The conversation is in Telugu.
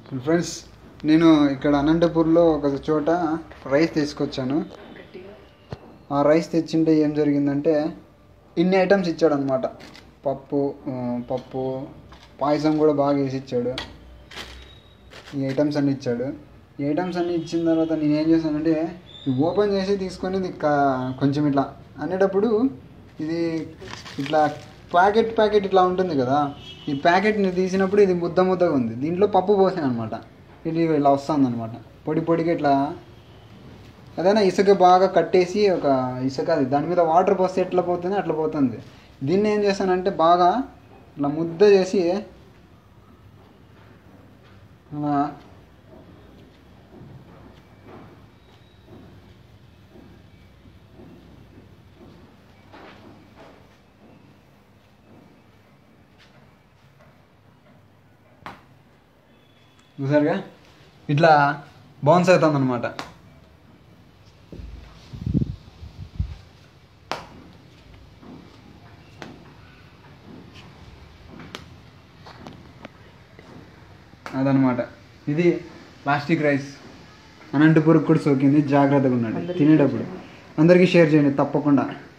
ఫ్రెండ్స్ నేను ఇక్కడ అనంతపూర్లో ఒక చోట రైస్ తీసుకొచ్చాను ఆ రైస్ తెచ్చింటే ఏం జరిగిందంటే ఇన్ని ఐటమ్స్ ఇచ్చాడు అనమాట పప్పు ఆ, పప్పు పాయసం కూడా బాగా వేసి ఇచ్చాడు ఈ ఐటమ్స్ అన్ని ఇచ్చాడు ఈ ఐటమ్స్ అన్ని ఇచ్చిన తర్వాత నేను ఏం చేశానంటే ఇవి ఓపెన్ చేసి తీసుకొని ఇది కా- కొంచెం ఇట్లా అనేటప్పుడు ఇది ఇట్లా ప్యాకెట్ ప్యాకెట్ ఇట్లా ఉంటుంది కదా ఈ ప్యాకెట్ని తీసినప్పుడు ఇది ముద్ద ముద్దగా ఉంది దీంట్లో పప్పు పోసాను అనమాట ఇది ఇలా వస్తుంది అనమాట పొడి పొడిగా ఇట్లా ఏదైనా ఇసుక బాగా కట్టేసి ఒక ఇసుక అది దాని మీద వాటర్ పోస్తే ఎట్లా పోతుంది అట్లా పోతుంది దీన్ని ఏం చేశానంటే బాగా ఇట్లా ముద్ద చేసి అలా చూసారుగా ఇట్లా బౌన్స్ అవుతుంది అనమాట అదనమాట ఇది ప్లాస్టిక్ రైస్ అనంతపురం కూడా సోకింది జాగ్రత్తగా ఉండండి తినేటప్పుడు అందరికీ షేర్ చేయండి తప్పకుండా